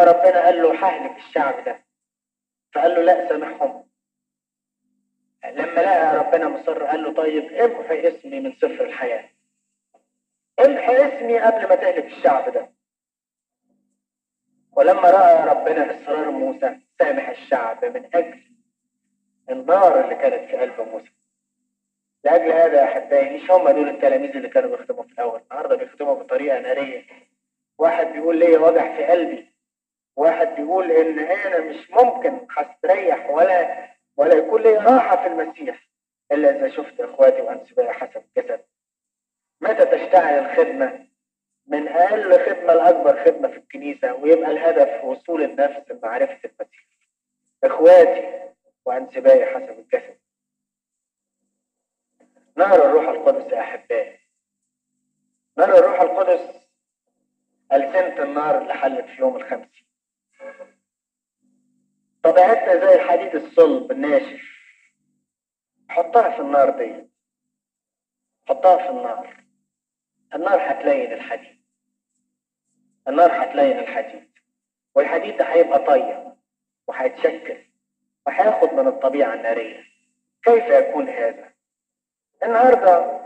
لما ربنا قال له ههلك الشعب ده فقال له لا سامحهم لما لقى ربنا مصر قال له طيب امحي اسمي من سفر الحياة امحي اسمي قبل ما تهلك الشعب ده ولما رأى ربنا إصرار موسى سامح الشعب من أجل النار اللي كانت في قلب موسى لأجل هذا يا أحبائي مش هم دول التلاميذ اللي كانوا بيخدموا في الأول النهارده بيخدموا بطريقة نارية واحد بيقول ليا وجع في قلبي واحد بيقول إن أنا مش ممكن هستريح ولا ولا يكون لي راحة في المسيح إلا إذا شفت إخواتي وأنسبائي حسب الجسد متى تشتعل الخدمة من أقل خدمة لأكبر خدمة في الكنيسة ويبقى الهدف وصول النفس لمعرفة المسيح إخواتي وأنسبائي حسب الجسد نار الروح القدس يا أحبائي نار الروح القدس ألسنة النار اللي حلت في يوم الخمسين طبيعتنا زي الحديد الصلب الناشف حطها في النار دي حطها في النار النار هتلين الحديد النار هتلين الحديد والحديد ده هيبقى طيب وهيتشكل وهياخد من الطبيعة النارية كيف يكون هذا؟ النهارده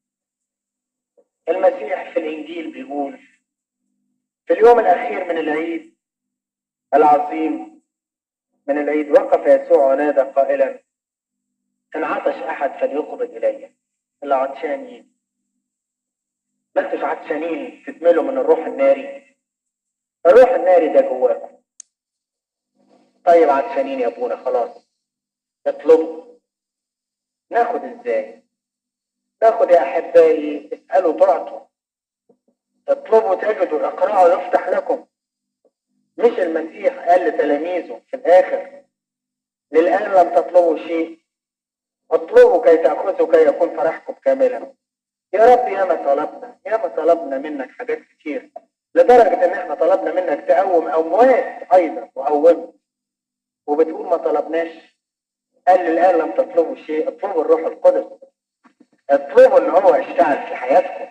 المسيح في الإنجيل بيقول في اليوم الأخير من العيد العظيم من العيد وقف يسوع ونادى قائلا إن عطش أحد فليقبض إلي اللي عطشان يجي ما انتوش عطشانين تتملوا من الروح الناري الروح الناري ده جواكم طيب عطشانين يا ابونا خلاص اطلبوا ناخد ازاي ناخد يا احبائي اسالوا تعطوا اطلبوا تجدوا اقرأوا يفتح لكم مش المسيح قال لتلاميذه في الاخر للان لم تطلبوا شيء اطلبوا كي تاخذوا كي يكون فرحكم كاملا يا رب ياما طلبنا ياما طلبنا منك حاجات كتير لدرجة ان احنا طلبنا منك تقوم اموات ايضا وقومت وبتقول ما طلبناش قال الان لم تطلبوا شيء اطلبوا الروح القدس اطلبوا ان هو يشتغل في حياتكم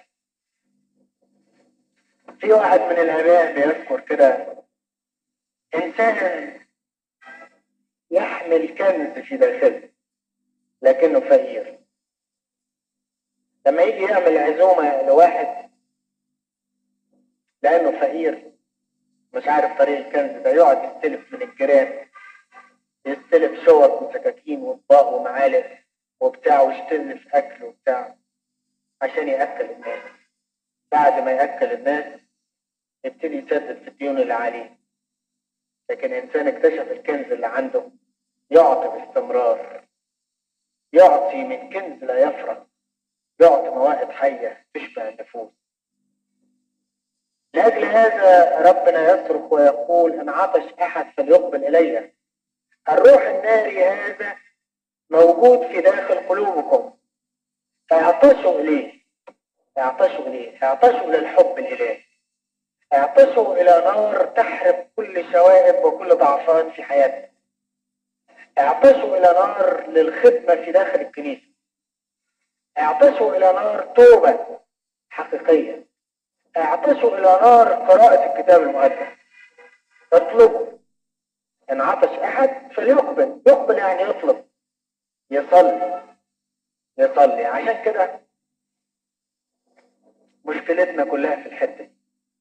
في واحد من الاباء بيذكر كده انسان يحمل كنز في داخله لكنه فقير لما يجي يعمل عزومة لواحد لأنه فقير مش عارف طريق الكنز ده يقعد يستلف من الجيران يستلف شوك وسكاكين واطباق ومعالق وبتاع ويستلف أكل وبتاع عشان يأكل الناس بعد ما يأكل الناس يبتدي يسدد في الديون اللي عليه لكن إنسان اكتشف الكنز اللي عنده يعطي باستمرار يعطي من كنز لا يفرغ يعطي موائد حية تشبه النفوس لأجل هذا ربنا يصرخ ويقول إن عطش أحد فليقبل إلي الروح الناري هذا موجود في داخل قلوبكم فاعطشوا إليه اعطشوا إليه اعطشوا للحب الإلهي اعطشوا إلى نار تحرق كل شوائب وكل ضعفات في حياتنا اعطشوا إلى نار للخدمة في داخل الكنيسة اعطشوا إلى نار توبة حقيقية اعطشوا إلى نار قراءة الكتاب المقدس اطلبوا إن عطش أحد فليقبل يقبل يعني يطلب يصلي يصلي عشان كده مشكلتنا كلها في الحتة دي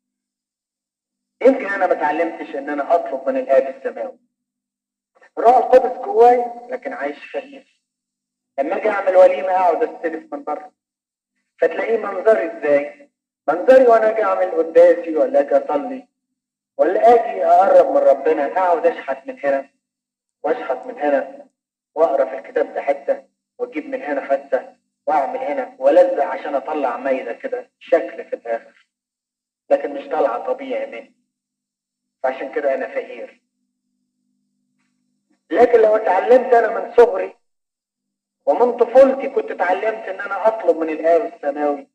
يمكن أنا ما اتعلمتش إن أنا أطلب من الآب السماوي الروح القدس جواي لكن عايش فقير لما اجي اعمل وليمه اقعد استلف من بره فتلاقيه منظري ازاي منظري وانا اجي اعمل قداسي ولا اجي اصلي ولا اجي اقرب من ربنا اقعد اشحت من هنا واشحت من هنا واقرا في الكتاب ده حته واجيب من هنا حته واعمل هنا والزق عشان اطلع ميزه كده شكل في الاخر لكن مش طالعه طبيعي مني فعشان كده انا فقير لكن لو اتعلمت انا من صغري ومن طفولتي كنت اتعلمت ان انا اطلب من الاب السماوي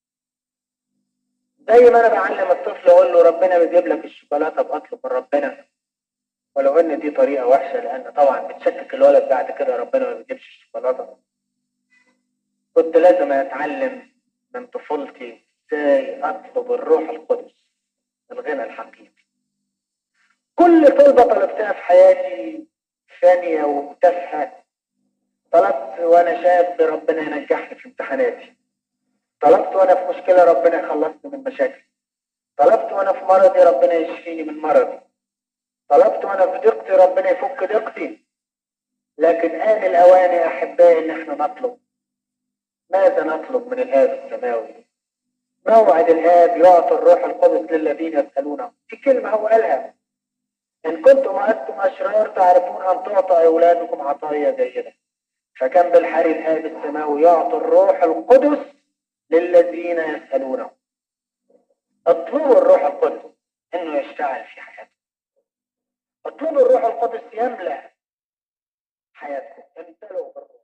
زي ما انا بعلم الطفل اقول له ربنا بيجيب لك الشوكولاته باطلب من ربنا ولو ان دي طريقه وحشه لان طبعا بتشكك الولد بعد كده ربنا ما بيجيبش الشوكولاته كنت لازم اتعلم من طفولتي ازاي اطلب الروح القدس الغنى الحقيقي كل طلبة طلبتها في حياتي ثانية وتافهة طلبت وانا شاب ربنا ينجحني في امتحاناتي طلبت وانا في مشكلة ربنا يخلصني من مشاكلي طلبت وانا في مرضي ربنا يشفيني من مرضي طلبت وانا في ضيقتي ربنا يفك ضيقتي لكن آن الأوان يا أحبائي إن احنا نطلب ماذا نطلب من الآب السماوي موعد الآب يعطي الروح القدس للذين يسألونه في كلمة هو قالها إن كنتم أنتم أشرار تعرفون أن تعطى أولادكم عطايا جيدة فكان بالحري الآب السماوي يعطي الروح القدس للذين يسألونه اطلبوا الروح القدس إنه يشتغل في حياتكم اطلبوا الروح القدس يملأ حياتكم امتلوا بالروح